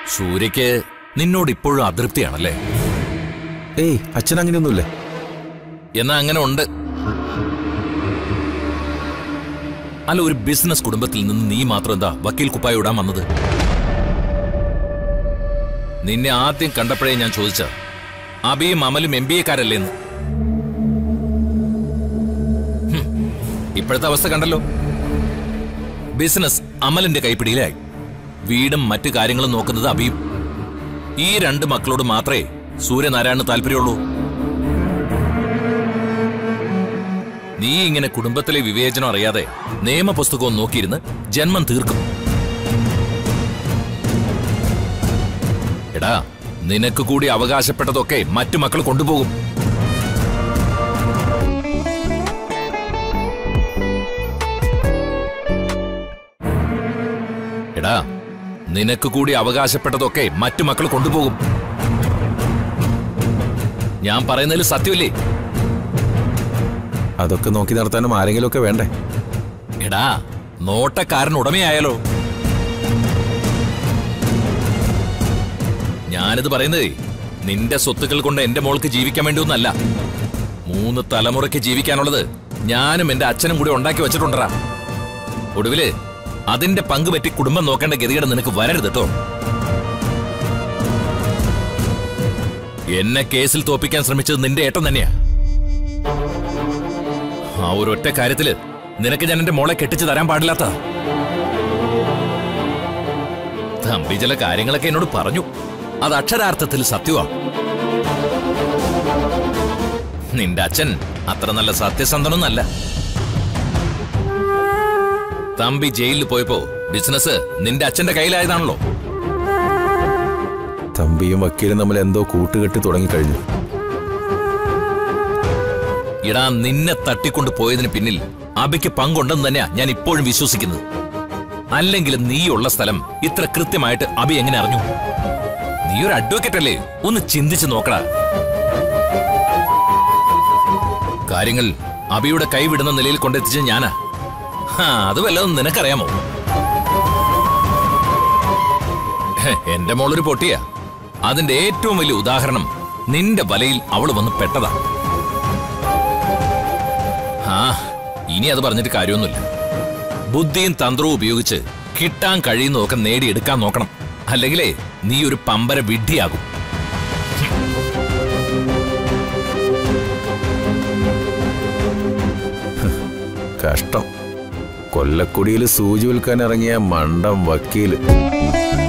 സൂര്യക്ക് നിന്നോട് ഇപ്പോഴും അതൃപ്തിയാണല്ലേ ഏയ് അച്ഛൻ അങ്ങനെയൊന്നുമില്ല എന്നാ അങ്ങനെ ഉണ്ട് അല്ല ഒരു ബിസിനസ് കുടുംബത്തിൽ നിന്ന് നീ മാത്രം എന്താ വക്കീൽ കുപ്പായ ഇടാൻ വന്നത് നിന്നെ ആദ്യം കണ്ടപ്പോഴേ ഞാൻ ചോദിച്ച അബിയും അമലും എം ബി എക്കാരല്ലേന്ന് ഹും, ഇപ്പോഴത്തെ അവസ്ഥ കണ്ടല്ലോ ബിസിനസ് അമലിന്റെ കൈപ്പിടിയിലായി വീടും മറ്റു കാര്യങ്ങളും നോക്കുന്നത് അബിയും ഈ രണ്ട് മക്കളോട് മാത്രമേ സൂര്യനാരായണന് താല്പര്യമുള്ളൂ നീ ഇങ്ങനെ കുടുംബത്തിലെ വിവേചനം അറിയാതെ നിയമപുസ്തകവും നോക്കിയിരുന്ന് ജന്മം തീർക്കും എടാ നിനക്ക് കൂടി അവകാശപ്പെട്ടതൊക്കെ മറ്റു മക്കൾ കൊണ്ടുപോകും എടാ നിനക്ക് കൂടി അവകാശപ്പെട്ടതൊക്കെ മറ്റു മക്കൾ കൊണ്ടുപോകും ഞാൻ പറയുന്നതിൽ സത്യമില്ലേ അതൊക്കെ നോക്കി നടത്താനും ആരെങ്കിലും ഒക്കെ വേണ്ടേ എടാ നോട്ടക്കാരൻ ഉടമയായാലോ ഞാനിത് പറയുന്നതേ നിന്റെ സ്വത്തുക്കൾ കൊണ്ട് എന്റെ മോൾക്ക് ജീവിക്കാൻ വേണ്ടി ഒന്നല്ല മൂന്ന് തലമുറയ്ക്ക് ജീവിക്കാനുള്ളത് ഞാനും എന്റെ അച്ഛനും കൂടി ഉണ്ടാക്കി വെച്ചിട്ടുണ്ടടാ ഒടുവില് അതിന്റെ പങ്ക് പറ്റി കുടുംബം നോക്കേണ്ട ഗതികേട് നിനക്ക് വരരുത് കേട്ടോ എന്നെ കേസിൽ തോപ്പിക്കാൻ ശ്രമിച്ചത് നിന്റെ ഏട്ടൻ തന്നെയാ ആ ഒരൊറ്റ കാര്യത്തില് നിനക്ക് ഞാൻ എന്റെ മോളെ കെട്ടിച്ചു തരാൻ പാടില്ലാത്ത തമ്പി ചില കാര്യങ്ങളൊക്കെ എന്നോട് പറഞ്ഞു അത് അക്ഷരാർത്ഥത്തിൽ സത്യമാ നിന്റെ അച്ഛൻ അത്ര നല്ല സത്യസന്ധനൊന്നല്ല തമ്പി ജയിലിൽ പോയപ്പോ ബിസിനസ് നിന്റെ അച്ഛന്റെ കയ്യിലായതാണല്ലോ തമ്പിയും വക്കീലും തമ്മിൽ എന്തോ കൂട്ടുകെട്ടി തുടങ്ങിക്കഴിഞ്ഞു ഇടാ നിന്നെ തട്ടിക്കൊണ്ട് പോയതിന് പിന്നിൽ അബിക്ക് പങ്കുണ്ടെന്ന് തന്നെയാ ഞാൻ ഇപ്പോഴും വിശ്വസിക്കുന്നത് അല്ലെങ്കിൽ നീയുള്ള സ്ഥലം ഇത്ര കൃത്യമായിട്ട് അബി എങ്ങനെ അറിഞ്ഞു നീ ഒരു അഡ്വക്കേറ്റ് അല്ലേ ഒന്ന് ചിന്തിച്ചു നോക്കടാ കാര്യങ്ങൾ അബിയുടെ കൈവിടുന്ന നിലയിൽ കൊണ്ടെത്തിച്ചത് ഞാനാ ഹാ അത് വല്ലതും നിനക്കറിയാമോ ഹെ, എന്റെ മോളൊരു പൊട്ടിയാ അതിന്റെ ഏറ്റവും വലിയ ഉദാഹരണം നിന്റെ വലയിൽ അവള് വന്ന് പെട്ടതാ ആ ഇനി അത് പറഞ്ഞിട്ട് കാര്യമൊന്നുമില്ല ബുദ്ധിയും തന്ത്രവും ഉപയോഗിച്ച് കിട്ടാൻ കഴിയുന്നതൊക്കെ നേടിയെടുക്കാൻ നോക്കണം അല്ലെങ്കിലേ നീ ഒരു പമ്പര വിഡ്ഢിയാകും കഷ്ടം കൊല്ലക്കുടിയിൽ സൂചി വിൽക്കാൻ ഇറങ്ങിയ മണ്ടം വക്കീല്